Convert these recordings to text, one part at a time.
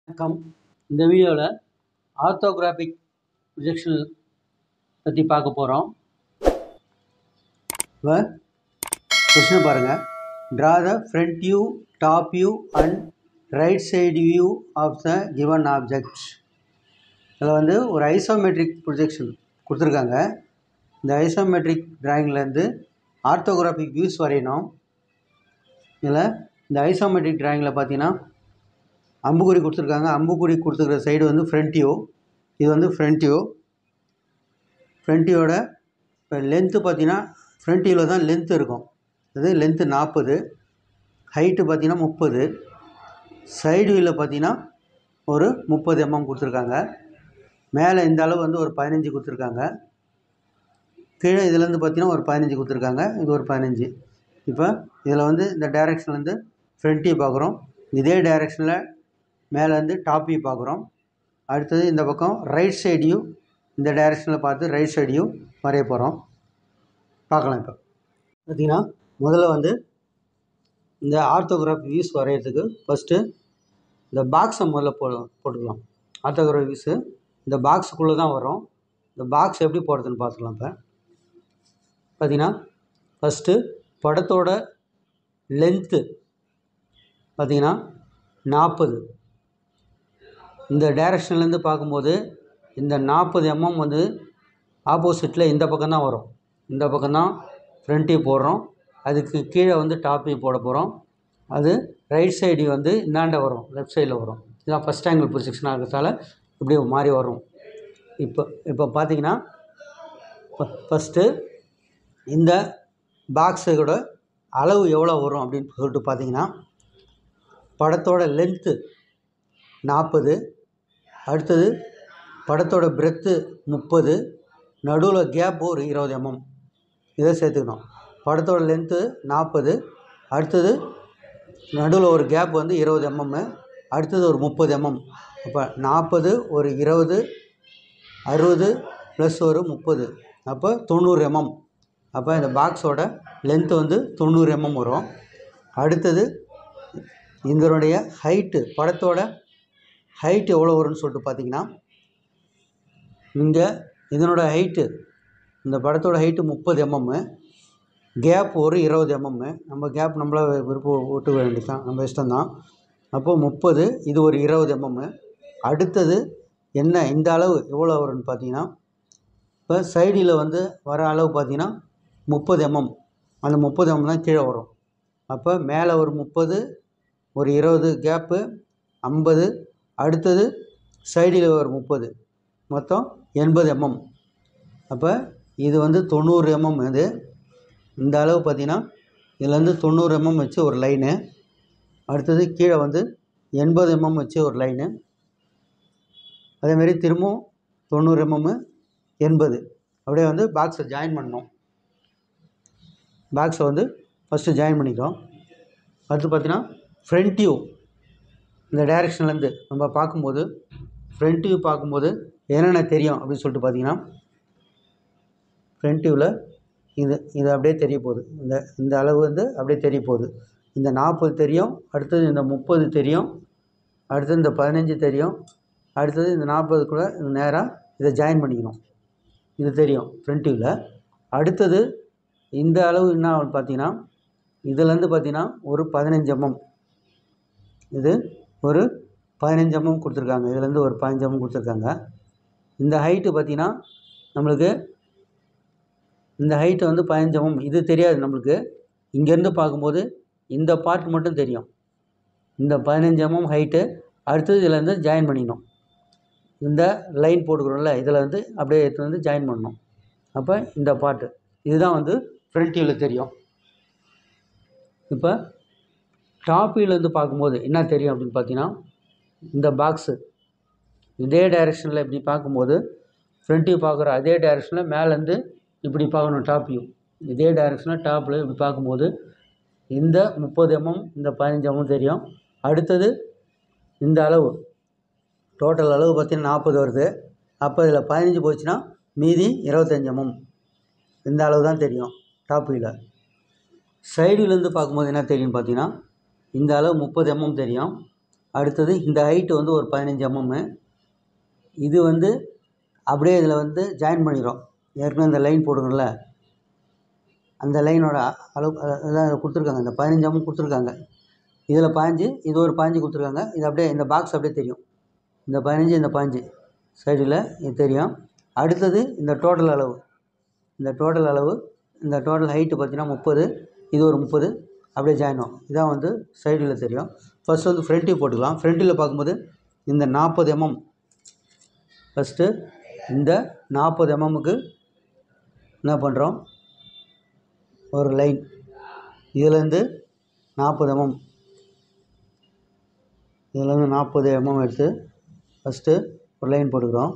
வணக்கம் இந்த வீடியோவில் ஆர்த்தோகிராஃபிக் ப்ரொஜெக்ஷன் பற்றி பார்க்க போகிறோம் இப்போ கொஸ்டின் பாருங்கள் draw the front view top view and right side view of the given object இதில் வந்து ஒரு ஐசோமெட்ரிக் ப்ரொஜெக்ஷன் கொடுத்துருக்காங்க இந்த ஐசோமெட்ரிக் டிராயிங்லேருந்து ஆர்த்தோகிராஃபிக் வியூஸ் வரையணும் இதில் இந்த ஐசோமெட்ரிக் டிராயிங்கில் பார்த்தீங்கன்னா அம்புக்குறி கொடுத்துருக்காங்க அம்புக்குறி கொடுத்துருக்குற சைடு வந்து ஃப்ரண்ட் வியூ இது வந்து ஃப்ரண்ட் வியூ ஃப்ரண்ட் வியூவோட இப்போ லென்த்து பார்த்தீங்கன்னா ஃப்ரண்ட் வியூவில் தான் லென்த் இருக்கும் இது லென்த்து நாற்பது ஹைட்டு பார்த்தீங்கன்னா முப்பது சைடு வியூவில் பார்த்தீங்கன்னா ஒரு முப்பது எம்எம் கொடுத்துருக்காங்க மேலே இந்த அளவு வந்து ஒரு பதினஞ்சு கொடுத்துருக்காங்க கீழே இதுலேருந்து பார்த்தீங்கன்னா ஒரு பதினஞ்சு கொடுத்துருக்காங்க இது ஒரு பதினஞ்சு இப்போ இதில் வந்து இந்த டைரெக்ஷன்லேருந்து ஃப்ரண்ட் வியூ பார்க்குறோம் இதே டைரெக்ஷனில் மேலேருந்து டாப் வியூ பார்க்குறோம் அடுத்தது இந்த பக்கம் ரைட் சைடு வியூ இந்த டைரெக்ஷனில் பார்த்து ரைட் சைடு வியூ வரைய போகிறோம் பார்க்கலாம் இப்போ பார்த்தீங்கன்னா முதல்ல வந்து இந்த ஆர்த்தோகிராஃப் வியூஸ் வரைகிறதுக்கு ஃபஸ்ட்டு இந்த பாக்ஸை முதல்ல போ போட்டுக்கலாம் ஆர்த்தோகிராஃப் வியூஸு இந்த பாக்ஸுக்குள்ளே தான் வரும் இந்த பாக்ஸ் எப்படி போடுறதுன்னு பார்த்துக்கலாம் இப்போ பார்த்தீங்கன்னா ஃபஸ்ட்டு படத்தோட லென்த்து பார்த்தீங்கன்னா நாற்பது இந்த டைரெக்ஷன்லேருந்து பார்க்கும்போது இந்த நாற்பது எம்எம் வந்து ஆப்போசிட்டில் இந்த பக்கம் தான் வரும் இந்த பக்கம் தான் ஃப்ரண்ட் வியூ போடுறோம் அதுக்கு கீழே வந்து டாப் வியூ போட போகிறோம் அது ரைட் சைடு வந்து இந்தாண்ட வரும் லெஃப்ட் சைடில் வரும் இதான் ஃபஸ்ட் ஆங்கிள் ப்ரொஜெக்ஷன் ஆகிறதால இப்படி மாறி வரும் இப்போ இப்போ பார்த்தீங்கன்னா ஃபஸ்ட்டு இந்த பாக்ஸோட அளவு எவ்வளோ வரும் அப்படின்னு சொல்லிட்டு பார்த்தீங்கன்னா படத்தோட லென்த்து நாற்பது அடுத்தது படத்தோட பிரெத்து முப்பது நடுவில் கேப் ஒரு இருபது எம்எம் இதை சேர்த்துக்கணும் படத்தோட லென்த்து நாற்பது அடுத்தது நடுவில் ஒரு கேப் வந்து இருபது எம்எம்மு அடுத்தது ஒரு முப்பது எம்எம் அப்போ நாற்பது ஒரு இருபது அறுபது ப்ளஸ் ஒரு முப்பது அப்போ தொண்ணூறு எம்எம் அப்போ இந்த பாக்ஸோட லென்த்து வந்து தொண்ணூறு எம்எம் வரும் அடுத்தது இதனுடைய ஹைட்டு படத்தோட ஹைட்டு எவ்வளோ வரும்னு சொல்லிட்டு பார்த்தீங்கன்னா இங்கே இதனோட ஹைட்டு இந்த படத்தோட ஹைட்டு முப்பது எம்எம்மு கேப் ஒரு இருபது எம்எம்மு நம்ம கேப் நம்மள விருப்பம் விட்டு வேண்டியது தான் நம்ம இஷ்டம்தான் அப்போது முப்பது இது ஒரு இருபது எம்எம்மு அடுத்தது என்ன இந்த அளவு எவ்வளோ வரும்னு பார்த்தீங்கன்னா இப்போ சைடில் வந்து வர அளவு பார்த்தீங்கன்னா முப்பது எம்எம் அந்த முப்பது எம்எம் தான் கீழே வரும் அப்போ மேலே ஒரு முப்பது ஒரு இருபது கேப்பு ஐம்பது அடுத்தது சைடில் ஒரு முப்பது மொத்தம் எண்பது எம்எம் அப்போ இது வந்து தொண்ணூறு எம்எம் இது இந்த அளவு பார்த்தீங்கன்னா இதுலேருந்து தொண்ணூறு எம்எம் வச்சு ஒரு லைனு அடுத்தது கீழே வந்து எண்பது எம்எம் வச்சு ஒரு லைனு அதேமாரி திரும்பவும் தொண்ணூறு எம்எம்மு எண்பது அப்படியே வந்து பாக்ஸை ஜாயின் பண்ணணும் பாக்ஸை வந்து ஃபஸ்ட்டு ஜாயின் பண்ணிக்கிறோம் அடுத்து பார்த்தீங்கன்னா ஃப்ரண்ட் வியூ இந்த டைரெக்ஷன்லேருந்து நம்ம பார்க்கும்போது ஃப்ரண்ட் வியூ பார்க்கும்போது என்னென்ன தெரியும் அப்படின்னு சொல்லிட்டு பார்த்தீங்கன்னா ஃப்ரண்ட் வியூவில் இது இது அப்படியே தெரிய போகுது இந்த இந்த அளவு வந்து அப்படியே தெரிய போகுது இந்த நாற்பது தெரியும் அடுத்தது இந்த முப்பது தெரியும் அடுத்தது இந்த பதினஞ்சு தெரியும் அடுத்தது இந்த நாற்பது கூட நேராக இதை ஜாயின் பண்ணிக்கணும் இது தெரியும் ஃப்ரண்ட் வியூவில் அடுத்தது இந்த அளவு என்ன ஆகும் பார்த்தீங்கன்னா இதுலேருந்து பார்த்தீங்கன்னா ஒரு பதினஞ்சு எம்எம் இது ஒரு பதினஞ்சு எம்எம் கொடுத்துருக்காங்க இதுலேருந்து ஒரு பதினஞ்சு எம்எம் கொடுத்துருக்காங்க இந்த ஹைட்டு பார்த்தீங்கன்னா நம்மளுக்கு இந்த ஹைட்டு வந்து பதினஞ்சு எம்எம் இது தெரியாது நம்மளுக்கு இங்கேருந்து பார்க்கும்போது இந்த பார்ட் மட்டும் தெரியும் இந்த பதினஞ்சு எம்எம் ஹைட்டு அடுத்தது இதில் வந்து ஜாயின் பண்ணிக்கணும் இந்த லைன் போட்டுக்கிறோம்ல இதில் வந்து அப்படியே எடுத்து வந்து ஜாயின் பண்ணணும் அப்போ இந்த பார்ட்டு இதுதான் வந்து ஃப்ரண்ட் வியூவில் தெரியும் இப்போ டாப் வியூலேருந்து பார்க்கும்போது என்ன தெரியும் அப்படின்னு பார்த்தீங்கன்னா இந்த பாக்ஸு இதே டைரெக்ஷனில் இப்படி பார்க்கும்போது ஃப்ரண்ட் வியூ பார்க்குற அதே டைரெக்ஷனில் மேலேருந்து இப்படி பார்க்கணும் டாப் வியூ இதே டைரெக்ஷனில் டாப்பில் இப்படி பார்க்கும்போது இந்த முப்பது எம்எம் இந்த பதினஞ்சு எம்எம் தெரியும் அடுத்தது இந்த அளவு டோட்டல் அளவு பார்த்தீங்கன்னா நாற்பது வருது அப்போ இதில் பதினஞ்சு போச்சுன்னா மீதி இருபத்தஞ்சி எம்எம் இந்த அளவு தான் தெரியும் டாப் வியூவில் சைடுலேருந்து பார்க்கும்போது என்ன தெரியும்னு பார்த்தீங்கன்னா இந்த அளவு முப்பது எம்எம் தெரியும் அடுத்தது இந்த ஹைட்டு வந்து ஒரு பதினஞ்சு எம்எம்மு இது வந்து அப்படியே இதில் வந்து ஜாயின் பண்ணிடும் ஏற்கனவே இந்த லைன் போடுங்கள்ல அந்த லைனோட அளவு அதான் கொடுத்துருக்காங்க இந்த பதினஞ்சு எம்எம் கொடுத்துருக்காங்க இதில் பாஞ்சு இது ஒரு பாஞ்சு கொடுத்துருக்காங்க இது அப்படியே இந்த பாக்ஸ் அப்படியே தெரியும் இந்த பதினஞ்சு இந்த பாஞ்சு சைடில் இது தெரியும் அடுத்தது இந்த டோட்டல் அளவு இந்த டோட்டல் அளவு இந்த டோட்டல் ஹைட்டு பார்த்தீங்கன்னா முப்பது இது ஒரு முப்பது அப்படியே ஜாயின் ஆகும் இதான் வந்து சைடில் தெரியும் ஃபர்ஸ்ட் வந்து ஃப்ரண்ட் வியூ போட்டுக்கலாம் ஃப்ரண்ட் வியூவில் பார்க்கும்போது இந்த நாற்பது எம்எம் ஃபஸ்ட்டு இந்த நாற்பது எம்எம்முக்கு என்ன பண்ணுறோம் ஒரு லைன் இதுலேருந்து நாற்பது எம்எம் இதுலேருந்து நாற்பது எம்எம் எடுத்து ஃபஸ்ட்டு ஒரு லைன் போட்டுக்கிறோம்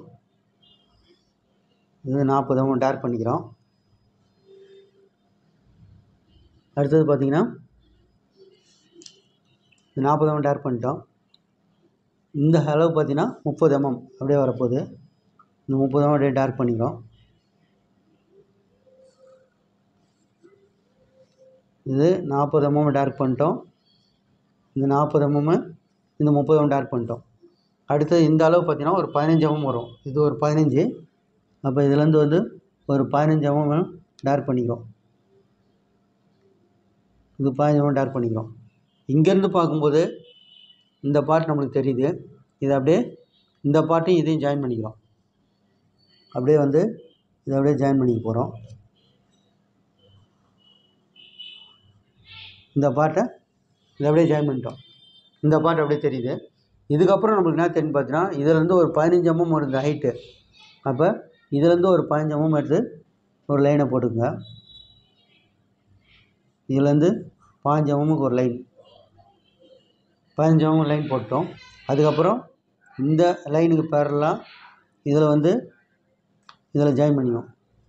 இது நாற்பது எம்எம் டேர் பண்ணிக்கிறோம் அடுத்தது பார்த்தீங்கன்னா இது நாற்பது எம்எம் டேர் பண்ணிட்டோம் இந்த அளவு பார்த்தீங்கன்னா முப்பது எம்எம் அப்படியே வரப்போகுது இந்த முப்பது எம்எம் அப்படியே டேர் பண்ணிக்கிறோம் இது நாற்பது எம்எம் டேர்க் பண்ணிட்டோம் இந்த நாற்பது எம்எம் இந்த முப்பது எம்எம் டேர்க் பண்ணிட்டோம் அடுத்தது இந்த அளவு பார்த்தீங்கன்னா ஒரு பதினஞ்சு எம்எம் வரும் இது ஒரு பதினஞ்சு அப்போ இதுலேருந்து வந்து ஒரு பதினஞ்சு எம்எம் டேர் பண்ணிக்கிறோம் இது பதினஞ்சு எம்எம் டேர் பண்ணிக்கிறோம் இங்கேருந்து பார்க்கும்போது இந்த பார்ட் நம்மளுக்கு தெரியுது இது அப்படியே இந்த பார்ட்டையும் இதையும் ஜாயின் பண்ணிக்கிறோம் அப்படியே வந்து இதை அப்படியே ஜாயின் பண்ணிக்க போகிறோம் இந்த பார்ட்டை இதை அப்படியே ஜாயின் பண்ணிட்டோம் இந்த பார்ட் அப்படியே தெரியுது இதுக்கப்புறம் நம்மளுக்கு என்ன தெரியும் பார்த்தீங்கன்னா இதுலேருந்து ஒரு பதினஞ்சு எம்எம் வருது ஹைட்டு அப்போ இதுலேருந்து ஒரு பதினஞ்சு எம்எம் எடுத்து ஒரு லைனை போட்டுக்கோங்க இதுலேருந்து பாஞ்சு எம்எம்முக்கு ஒரு லைன் பதினஞ்சு எம்எம் லைன் போட்டோம் அதுக்கப்புறம் இந்த லைனுக்கு பேரலாம் இதில் வந்து இதில் ஜாயின் பண்ணிக்குவோம்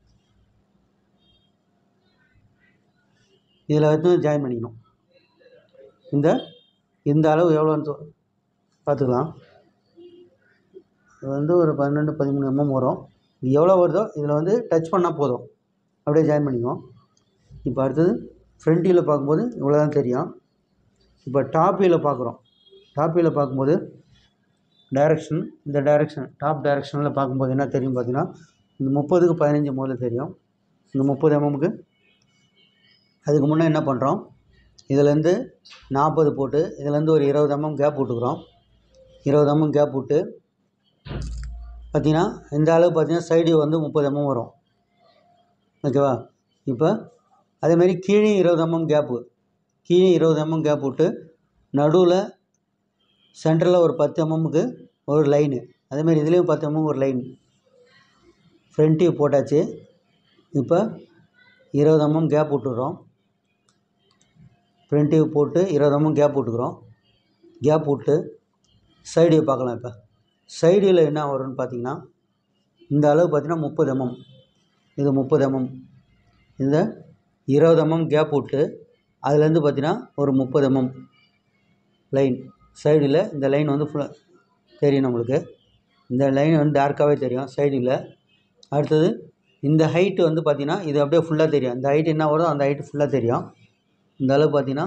இதில் வந்து ஜாயின் பண்ணிக்கணும் இந்த இந்த அளவு எவ்வளோன்னு சொ- பார்த்துக்கலாம் இது வந்து ஒரு பன்னெண்டு பதிமூணு எம்எம் வரும் இது எவ்வளோ வருதோ இதில் வந்து டச் பண்ணால் போதும் அப்படியே ஜாயின் பண்ணிக்குவோம் இப்போ அடுத்தது ஃப்ரண்ட் வியூவில் பார்க்கும்போது இவ்வளோ தான் தெரியும் இப்போ டாப் வியூவில் பார்க்குறோம் டாப் வியூவில் பார்க்கும்போது டைரக்ஷன் இந்த டைரக்ஷன் டாப் டைரக்ஷனில் பார்க்கும்போது என்ன தெரியும் பார்த்தீங்கன்னா இந்த முப்பதுக்கு பதினஞ்சு முதல்ல தெரியும் இந்த முப்பது எம்எம்க்கு அதுக்கு முன்னே என்ன பண்ணுறோம் இதுலேருந்து நாற்பது போட்டு இதுலேருந்து ஒரு இருபது எம்எம் கேப் விட்டுக்குறோம் இருபது எம்எம் கேப் விட்டு பார்த்தீங்கன்னா இந்த அளவு பார்த்தீங்கன்னா சைடு வந்து முப்பது எம்எம் வரும் ஓகேவா இப்போ அதேமாரி கீழே இருபது எம்எம் கேப்பு கீழே இருபது எம்எம் கேப் விட்டு நடுவில் சென்டரில் ஒரு பத்து எம்எம்முக்கு ஒரு லைனு அதேமாரி இதுலேயும் பத்து எம்எம் ஒரு லைன் ஃப்ரண்ட் டியூப் போட்டாச்சு இப்போ இருபது எம்எம் கேப் விட்டுறோம் ஃப்ரண்ட் டியூப் போட்டு இருபது எம்எம் கேப் விட்டுக்கிறோம் கேப் விட்டு சைடு வியூ பார்க்கலாம் இப்போ சைடு வியூவில் என்ன வரும்னு பார்த்தீங்கன்னா இந்த அளவு பார்த்தீங்கன்னா முப்பது எம்எம் இது முப்பது எம்எம் இந்த இருபது எம்எம் கேப் விட்டு அதுலேருந்து பார்த்தீங்கன்னா ஒரு முப்பது எம்எம் லைன் சைடில் இந்த லைன் வந்து ஃபுல்லாக தெரியும் நம்மளுக்கு இந்த லைன் வந்து டார்க்காகவே தெரியும் சைடில் அடுத்தது இந்த ஹைட்டு வந்து பார்த்திங்கன்னா இது அப்படியே ஃபுல்லாக தெரியும் இந்த ஹைட் என்ன வருதோ அந்த ஹைட்டு ஃபுல்லாக தெரியும் இந்த அளவு பார்த்தீங்கன்னா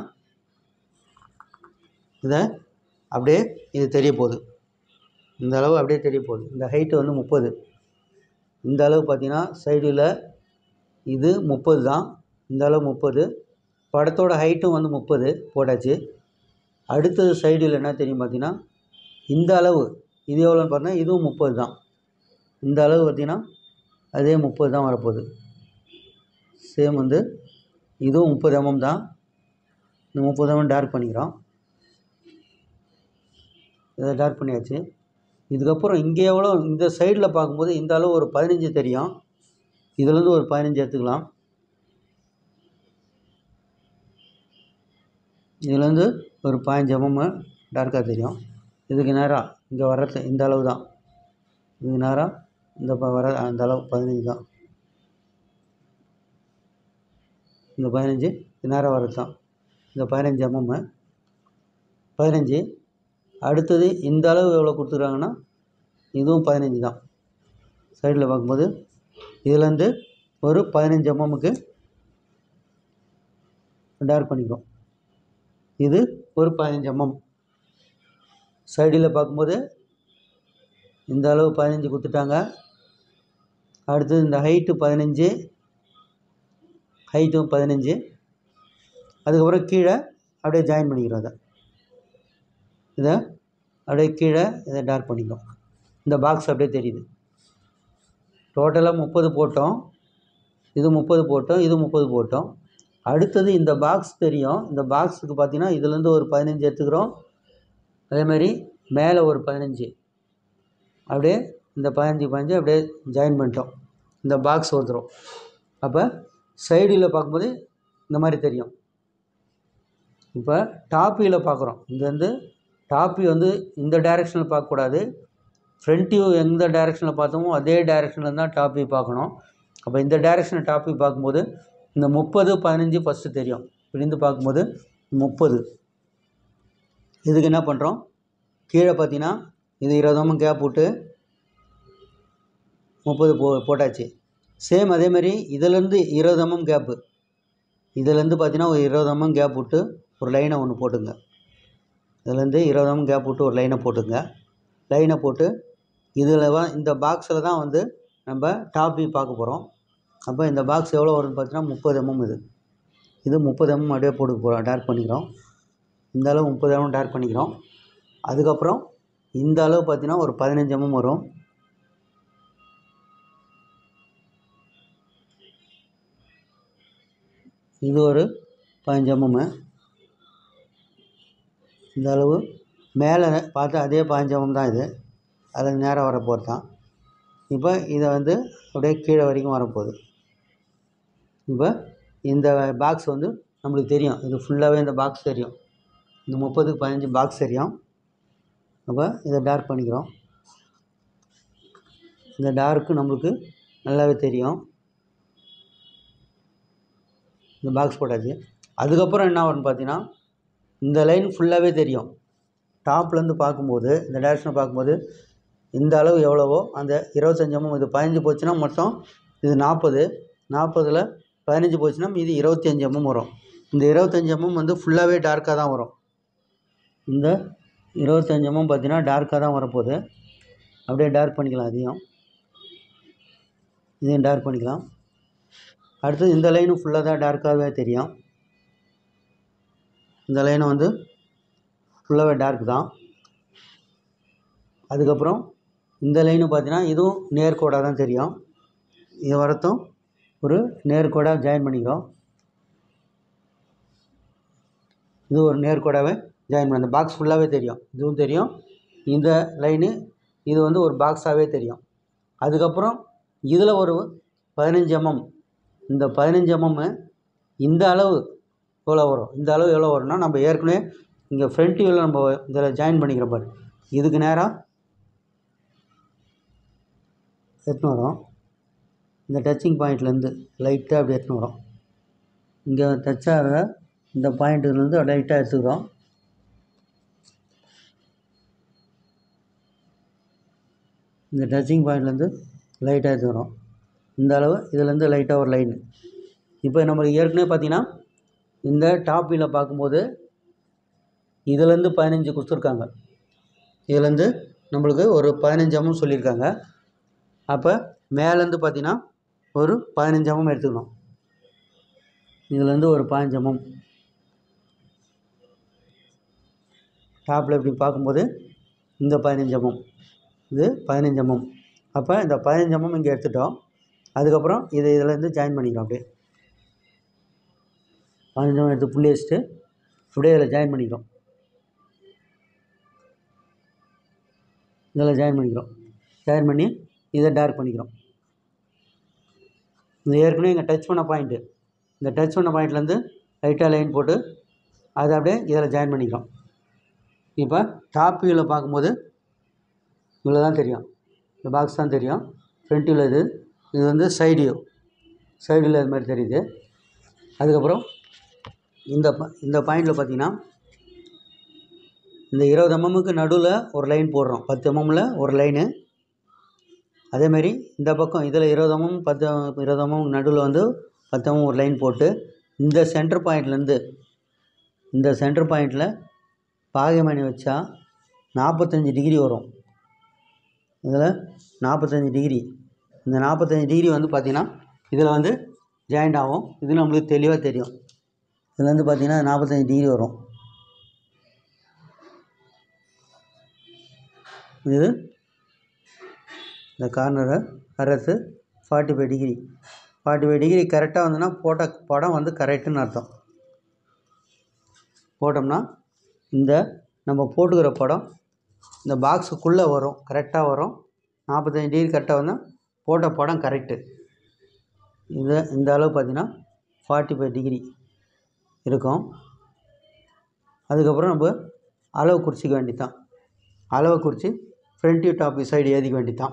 இதை அப்படியே இது தெரிய போகுது இந்த அளவு அப்படியே தெரிய போகுது இந்த ஹைட்டு வந்து முப்பது இந்த அளவு பார்த்தீங்கன்னா சைடில் இது முப்பது தான் இந்த அளவு முப்பது படத்தோட ஹைட்டும் வந்து முப்பது போட்டாச்சு அடுத்தது சைடில் என்ன தெரியும் பார்த்தீங்கன்னா இந்த அளவு இது எவ்வளோன்னு பார்த்தீங்கன்னா இதுவும் முப்பது தான் இந்த அளவு பார்த்தீங்கன்னா அதே முப்பது தான் வரப்போகுது சேம் வந்து இதுவும் முப்பது எம்எம் தான் இந்த முப்பது எம்எம் டார்க் பண்ணிக்கிறோம் இதை டார்க் பண்ணியாச்சு இதுக்கப்புறம் இங்கே எவ்வளோ இந்த சைடில் பார்க்கும்போது இந்த அளவு ஒரு பதினஞ்சு தெரியும் இதுலேருந்து ஒரு பதினஞ்சு எடுத்துக்கலாம் இதுலேருந்து ஒரு பதினஞ்சு எம்எம் டார்க்காக தெரியும் இதுக்கு நேராக இங்கே வர்றது இந்த அளவு தான் இதுக்கு நேராக இந்த ப வர அந்த அளவு பதினஞ்சு தான் இந்த பதினஞ்சு இது நேராக வர்றது தான் இந்த பதினஞ்சு எம்எம் பதினஞ்சு அடுத்தது இந்த அளவு எவ்வளோ கொடுத்துருக்காங்கன்னா இதுவும் பதினஞ்சு தான் சைடில் பார்க்கும்போது இதுலேருந்து ஒரு பதினஞ்சு எம்எம்முக்கு டார்க் பண்ணிக்கிறோம் இது ஒரு பதினஞ்சு எம்எம் சைடில் பார்க்கும்போது இந்த அளவு பதினஞ்சு கொடுத்துட்டாங்க அடுத்தது இந்த ஹைட்டு பதினஞ்சு ஹைட்டும் பதினஞ்சு அதுக்கப்புறம் கீழே அப்படியே ஜாயின் பண்ணிக்கிறோம் அதை இதை அப்படியே கீழே இதை டார்க் பண்ணிக்கிறோம் இந்த பாக்ஸ் அப்படியே தெரியுது டோட்டலாக முப்பது போட்டோம் இது முப்பது போட்டோம் இது முப்பது போட்டோம் அடுத்தது இந்த பாக்ஸ் தெரியும் இந்த பாக்ஸுக்கு பார்த்தீங்கன்னா இதுலேருந்து ஒரு பதினஞ்சு எடுத்துக்கிறோம் அதேமாதிரி மேலே ஒரு பதினஞ்சு அப்படியே இந்த பதினஞ்சு பதினஞ்சு அப்படியே ஜாயின் பண்ணிட்டோம் இந்த பாக்ஸ் வந்துடும் அப்போ சைடில் பார்க்கும்போது இந்த மாதிரி தெரியும் இப்போ டாப் வியூவில் பார்க்குறோம் இது வந்து டாப் வியூ வந்து இந்த டைரெக்ஷனில் பார்க்கக்கூடாது ஃப்ரண்ட் வியூ எந்த டைரெக்ஷனில் பார்த்தோமோ அதே டைரெக்ஷனில் தான் டாப் வியூ பார்க்கணும் அப்போ இந்த டைரெக்ஷனில் டாப் வியூ பார்க்கும்போது இந்த முப்பது பதினஞ்சு ஃபஸ்ட்டு தெரியும் இப்படிந்து பார்க்கும்போது முப்பது இதுக்கு என்ன பண்ணுறோம் கீழே பார்த்தீங்கன்னா இது இருபதாம கேப் விட்டு முப்பது போ போட்டாச்சு சேம் அதேமாதிரி இதிலேருந்து இருபது எம்எம் கேப்பு இதுலேருந்து பார்த்தீங்கன்னா ஒரு இருபது எம்எம் கேப் விட்டு ஒரு லைனை ஒன்று போட்டுங்க இதுலேருந்து இருபது எம்எம் கேப் விட்டு ஒரு லைனை போட்டுங்க லைனை போட்டு இதில் வ இந்த பாக்ஸில் தான் வந்து நம்ம டாப் வியூ பார்க்க போகிறோம் அப்போ இந்த பாக்ஸ் எவ்வளோ வரும்னு பார்த்தீங்கன்னா முப்பது எம்எம் இது இது முப்பது எம்எம் அப்படியே போட்டு போகிறோம் டார்க் பண்ணிக்கிறோம் இந்த அளவு முப்பது எம்எம் டார்க் பண்ணிக்கிறோம் அதுக்கப்புறம் இந்த அளவு பார்த்தீங்கன்னா ஒரு பதினஞ்சு எம்எம் வரும் இது ஒரு பதினஞ்சு எம்எம்மு இந்த அளவு மேலே பார்த்தா அதே பதினஞ்சு எம்எம் தான் இது அதில் நேராக வர போகிறது தான் இப்போ இதை வந்து அப்படியே கீழே வரைக்கும் வரப்போகுது இப்போ இந்த பாக்ஸ் வந்து நம்மளுக்கு தெரியும் இது ஃபுல்லாகவே இந்த பாக்ஸ் தெரியும் இந்த முப்பதுக்கு பதினஞ்சு பாக்ஸ் தெரியும் அப்போ இதை டார்க் பண்ணிக்கிறோம் இந்த டார்க்கு நம்மளுக்கு நல்லாவே தெரியும் இந்த பாக்ஸ் போட்டாச்சு அதுக்கப்புறம் என்ன வரும்னு பார்த்தீங்கன்னா இந்த லைன் ஃபுல்லாகவே தெரியும் டாப்லேருந்து பார்க்கும்போது இந்த டேரக்ஷனை பார்க்கும்போது இந்த அளவு எவ்வளவோ அந்த இருபத்தஞ்சமும் இது பதினஞ்சு போச்சுன்னா மொத்தம் இது நாற்பது நாற்பதில் பதினஞ்சு போச்சுன்னா மீதி இருபத்தி அஞ்சு எம்எம் வரும் இந்த இருபத்தஞ்சு எம்எம் வந்து ஃபுல்லாகவே டார்க்காக தான் வரும் இந்த இருபத்தஞ்சு எம்எம் பார்த்தீங்கன்னா டார்க்காக தான் வரப்போகுது அப்படியே டார்க் பண்ணிக்கலாம் அதையும் இதையும் டார்க் பண்ணிக்கலாம் அடுத்தது இந்த லைனும் ஃபுல்லாக தான் டார்க்காகவே தெரியும் இந்த லைனும் வந்து ஃபுல்லாகவே டார்க் தான் அதுக்கப்புறம் இந்த லைனு பார்த்தீங்கன்னா இதுவும் நேர்கோடாக தான் தெரியும் இது வரத்தும் ஒரு நேர்கோடாக ஜாயின் பண்ணிக்கிறோம் இது ஒரு நேர்கோடாகவே ஜாயின் பண்ண இந்த பாக்ஸ் ஃபுல்லாகவே தெரியும் இதுவும் தெரியும் இந்த லைனு இது வந்து ஒரு பாக்ஸாகவே தெரியும் அதுக்கப்புறம் இதில் ஒரு பதினஞ்சு எம்எம் இந்த பதினஞ்சு எம்எம்மு இந்த அளவு எவ்வளோ வரும் இந்த அளவு எவ்வளோ வரும்னா நம்ம ஏற்கனவே இங்கே ஃப்ரண்ட் வியூவில் நம்ம இதில் ஜாயின் பண்ணிக்கிறோம் பாரு இதுக்கு நேராக எடுத்துன்னு வரோம் இந்த டச்சிங் பாயிண்ட்லேருந்து லைட்டாக அப்படி எடுத்துன்னு வரோம் இங்கே டச் ஆகிற இந்த பாயிண்ட்டுலேருந்து லைட்டாக எடுத்துக்கிறோம் இந்த டச்சிங் பாயிண்ட்லேருந்து லைட்டாக எடுத்துக்கிறோம் இந்த அளவு இதுலேருந்து லைட்டாக ஒரு லைனு இப்போ நம்மளுக்கு ஏற்கனவே பார்த்தீங்கன்னா இந்த டாப் வியூவில் பார்க்கும்போது இதுலேருந்து பதினஞ்சு கொடுத்துருக்காங்க இதுலேருந்து நம்மளுக்கு ஒரு பதினஞ்சு எம்எம் சொல்லியிருக்காங்க அப்போ மேலேருந்து பார்த்தீங்கன்னா ஒரு பதினஞ்சு எம்எம் எடுத்துக்கணும் இதுலேருந்து ஒரு பதினஞ்சு எம்எம் டாப்பில் இப்படி பார்க்கும்போது இந்த பதினஞ்சு எம்எம் இது பதினஞ்சு எம்எம் அப்போ இந்த பதினஞ்சு எம்எம் இங்கே எடுத்துட்டோம் அதுக்கப்புறம் இதை இதுலேருந்து ஜாயின் பண்ணிக்கிறோம் அப்படியே பதினஞ்சு எம்எம் எடுத்து புள்ளி வச்சுட்டு அப்படியே இதில் ஜாயின் பண்ணிக்கிறோம் இதில் ஜாயின் பண்ணிக்கிறோம் ஜாயின் பண்ணி இதை டார்க் பண்ணிக்கிறோம் இது ஏற்கனவே இங்கே டச் பண்ண பாயிண்ட்டு இந்த டச் பண்ண பாயிண்ட்லேருந்து லைட்டாக லைன் போட்டு அதை அப்படியே இதில் ஜாயின் பண்ணிக்கிறோம் இப்போ டாப் வியூவில் பார்க்கும்போது இவ்வளோ தான் தெரியும் இந்த பாக்ஸ் தான் தெரியும் ஃப்ரண்ட் வியூவில் இது இது வந்து சைடு வியூ சைடு வியூவில் இது மாதிரி தெரியுது அதுக்கப்புறம் இந்த ப இந்த பாயிண்டில் பார்த்தீங்கன்னா இந்த இருபது எம்எம்முக்கு நடுவில் ஒரு லைன் போடுறோம் பத்து எம்எம்மில் ஒரு லைனு அதேமாரி இந்த பக்கம் இதில் இருபது எம்எம் பத்து இருபது எம்எம் நடுவில் வந்து பத்து எம்எம் ஒரு லைன் போட்டு இந்த சென்டர் பாயிண்ட்லேருந்து இந்த சென்டர் பாயிண்டில் பாகைமணி வச்சா நாற்பத்தஞ்சு டிகிரி வரும் இதில் நாற்பத்தஞ்சு டிகிரி இந்த நாற்பத்தஞ்சு டிகிரி வந்து பார்த்திங்கன்னா இதில் வந்து ஜாயிண்ட் ஆகும் இது நம்மளுக்கு தெளிவாக தெரியும் இதில் வந்து பார்த்திங்கன்னா நாற்பத்தஞ்சு டிகிரி வரும் இது இந்த கார்னரை வர்றது forty five degree forty five degree கரெக்டாக வந்துன்னா போட்ட படம் வந்து கரெக்டுன்னு அர்த்தம் போட்டோம்னா இந்த நம்ம போட்டுக்கிற படம் இந்த பாக்ஸுக்குள்ளே வரும் கரெக்டாக வரும் நாற்பத்தஞ்சு டிகிரி கரெக்டாக வந்தால் போட்ட படம் கரெக்டு இது இந்த அளவு பார்த்தீங்கன்னா ஃபார்ட்டி ஃபைவ் டிகிரி இருக்கும் அதுக்கப்புறம் நம்ம அளவு குறிச்சிக்க வேண்டியதான் அளவை குறித்து ஃப்ரண்ட் வியூ டாப் சைடு ஏற்றிக்க வேண்டியதான்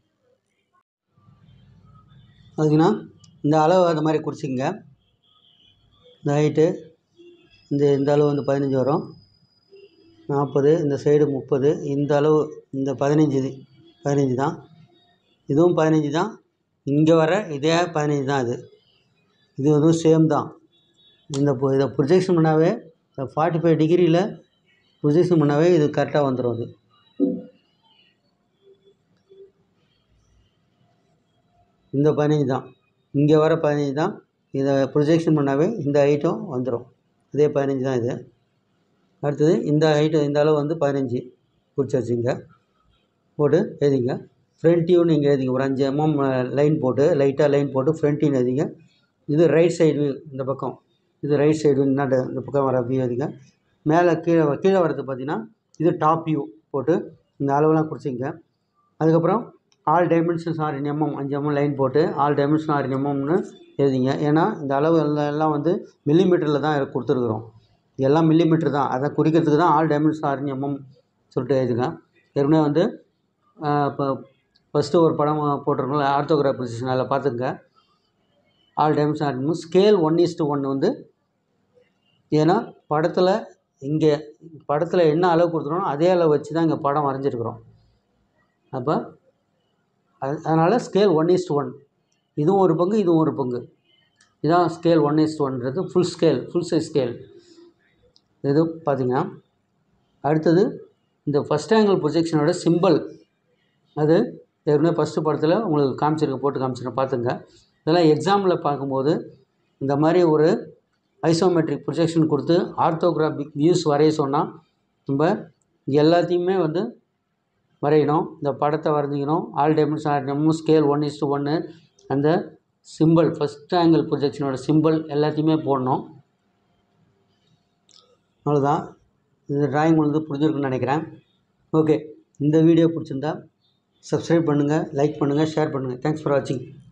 அதுக்குன்னா இந்த அளவு அந்த மாதிரி குறிச்சிக்கங்க இந்த ஹைட்டு இந்த இந்த அளவு வந்து பதினஞ்சு வரும் நாற்பது இந்த சைடு முப்பது இந்த அளவு இந்த பதினஞ்சு இது பதினஞ்சு தான் இதுவும் பதினஞ்சு தான் இங்கே வர இதே பதினஞ்சு தான் இது இது இதுவும் சேம் தான் இந்த பொ- இதை ப்ரொஜெக்ஷன் பண்ணாவே இந்த ஃபார்ட்டி ஃபைவ் டிகிரியில் ப்ரொஜெக்ஷன் பண்ணாவே இது கரெக்டாக வந்துடும் அது இந்த பதினஞ்சு தான் இங்கே வர பதினஞ்சு தான் இதை ப்ரொஜெக்ஷன் பண்ணாவே இந்த ஹைட்டும் வந்துடும் இதே பதினஞ்சு தான் இது அடுத்தது இந்த ஹைட்டு இந்த அளவு வந்து பதினஞ்சு குறிச்சு வச்சுங்க போட்டு எழுதிங்க ஃப்ரண்ட் வியூன்னு இங்கே எழுதிங்க ஒரு அஞ்சு எம்எம் லைன் போட்டு லைட்டாக லைன் போட்டு ஃப்ரண்ட் வியூன்னு எழுதிங்க இது ரைட் சைடு வியூ இந்த பக்கம் இது ரைட் சைடு வியூ இன்னாண்டு இந்த பக்கம் வர வியூ எழுதிங்க மேலே கீழே வ- கீழே வரது பார்த்தீங்கன்னா இது டாப் வியூ போட்டு இந்த அளவெல்லாம் குறிச்சிங்க அதுக்கப்புறம் all dimensions are in mm அஞ்சு எம்எம் லைன் போட்டு ஆல் டைமென்ஷன் ஆர் இன் எம்எம்னு எழுதிங்க ஏன்னா இந்த அளவு எல்லாம் எல்லாம் வந்து மில்லிமீட்டரில் தான் கொடுத்துருக்குறோம் எல்லாம் மில்லிமீட்டர் தான் அதை குறிக்கிறதுக்கு தான் all dimension are in mm சொல்லிட்டு எழுதுங்க ஏற்கனவே வந்து இப்போ ஃபஸ்ட்டு ஒரு படம் போட்டிருக்கோம்ல ஆர்த்தோகிராஃப் பொசிஷன் அதில் பார்த்துங்க all dimension are in scale one is to one வந்து ஏன்னா படத்தில் இங்கே படத்தில் என்ன அளவு கொடுத்துருக்கோம் அதே அளவு வச்சு தான் இங்கே படம் வரைஞ்சிருக்கிறோம் அப்போ அது அதனால் ஸ்கேல் ஒன் இஸ்ட் ஒன் இதுவும் ஒரு பங்கு இதுவும் ஒரு பங்கு இதான் ஸ்கேல் ஒன் இஸ்ட் ஒன்றது full scale full size scale இது பார்த்தீங்கன்னா அடுத்தது இந்த ஃபஸ்ட் ஆங்கிள் ப்ரொஜெக்ஷனோட சிம்பிள் அது ஏற்கனவே ஃபஸ்ட்டு படத்தில் உங்களுக்கு காமிச்சிருக்க போட்டு காமிச்சிருக்கேன் பார்த்துங்க இதெல்லாம் எக்ஸாமில் பார்க்கும்போது இந்த மாதிரி ஒரு ஐசோமெட்ரிக் ப்ரொஜெக்ஷன் கொடுத்து ஆர்த்தோகிராஃபிக் வியூஸ் வரைய சொன்னால் நம்ம எல்லாத்தையுமே வந்து வரையணும் இந்த படத்தை வரைஞ்சிக்கணும் all dimension all dimension scale one is ஒன்று அந்த சிம்பிள் ஃபஸ்ட் ஆங்கிள் ப்ரொஜெக்ஷனோட சிம்பிள் எல்லாத்தையுமே போடணும் அவ்வளோதான் இந்த டிராயிங் வந்து புரிஞ்சிருக்குன்னு நினைக்கிறேன் ஓகே இந்த வீடியோ பிடிச்சிருந்தா சப்ஸ்கிரைப் பண்ணுங்கள் லைக் பண்ணுங்கள் ஷேர் பண்ணுங்கள் தேங்க்ஸ் ஃபார் வாட்சிங்